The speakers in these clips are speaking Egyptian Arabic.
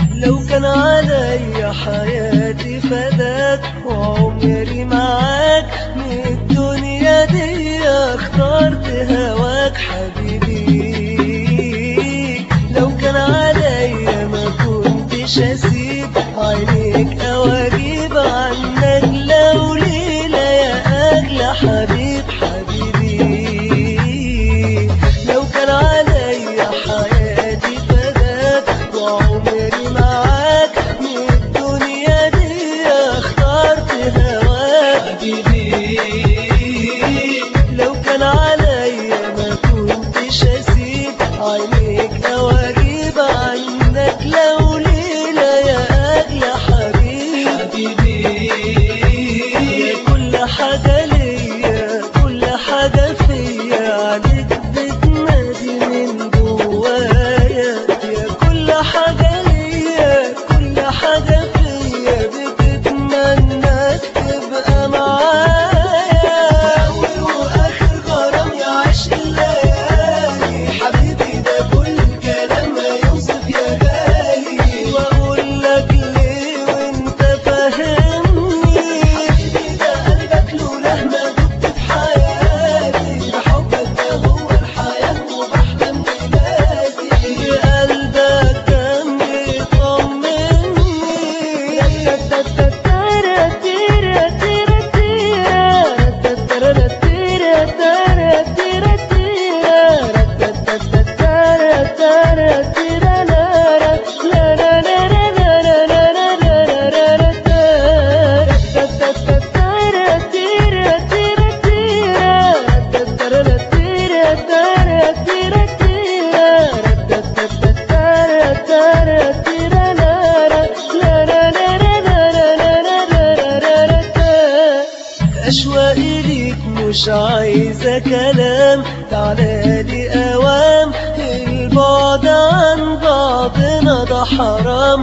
لو كان عليا حياتي فداك وعمري معاك من الدنيا دي اخترت هواك حبيبي لو كان عليا ما كنتش اسيب عينيك او اجيب عنك لو ليلة يا اغلى حبيب حبيبي لو كان عليا حياتي فداك وعمري معاك من الدنيا دي اخترت هواك حبيبي لو كان عليا ما كنتش اسيب عينيك او اجيب عنك لو ليلة يا اغلى حبيب حبيبي يا كل حاجة ليا كل حاجة فيا عليك بتنادي من جوايا يا كل حاجة ليا كل حاجة فيا بتتمنى تبقى معايا أول وآخر غرام يا عشق الليالي حبيبي ده كل كلام ما يوصف يا غالي وأقول لك ليه وأنت فاهمني حبيبي ده قلبك لوله ما دبت في حياتي ده حبك ده هو الحياة وبحلم بلادي بقلبك كان أشواقي ليك مش عايزة كلام تعالى لي أوام البعد عن بعضنا ده حرام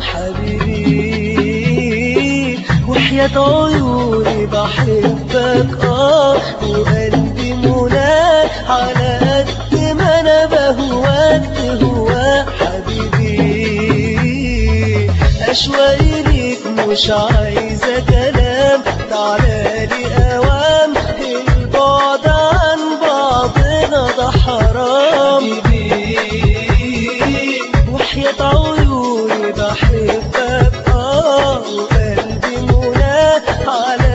حبيبي وحياة عيوني بحبك اه وقلبي مناك على قد ما انا بهواك تهواك حبيبي أشواقي ليك مش عايزة كلام تعالى لي أوام البعد عن بعضنا ده حرام وحياة عيوني بحبك اه وقلبي مناه على